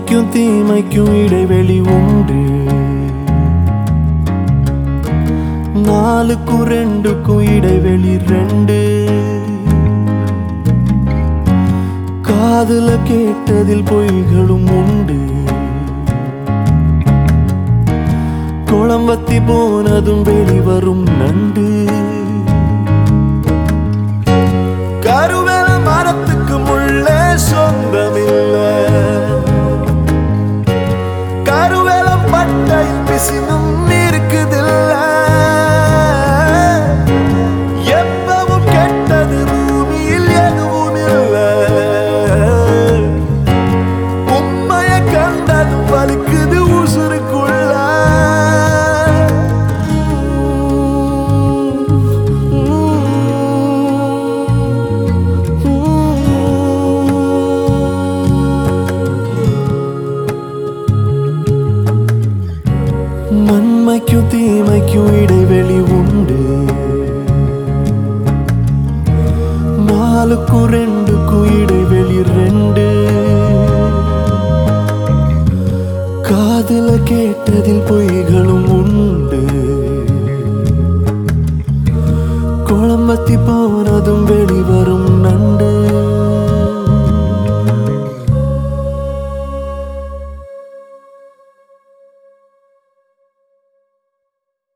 நன்மைக்கும் தீமைக்கும் இடைவெளி உண்டு நாலுக்கும் ரெண்டுக்கும் இடைவெளி ரெண்டு காதுல கேட்டதில் பொய்களும் உண்டு குளம்பத்தி போனதும் வெளிவரும் நண்டு கருவேல மரத்துக்கு முள்ளே சொந்தமில்ல கருவேல பட்டையில் பிசினும் இருக்குதில்ல எப்பவும் கெட்டது பூமியில் எதுவும் இல்ல உண்மைய கண்டதும் வலிக்குது உசுருக்குள்ள நன்மைக்கும் தீமைக்கும் இடைவெளி உண்டு நாலுக்கும் ரெண்டுக்கும் இடைவெளி ரெண்டு காதுல கேட்டதில் பொய்களும் உண்டு குளம்பத்தி போனதும் வெளிவரும் நண்டு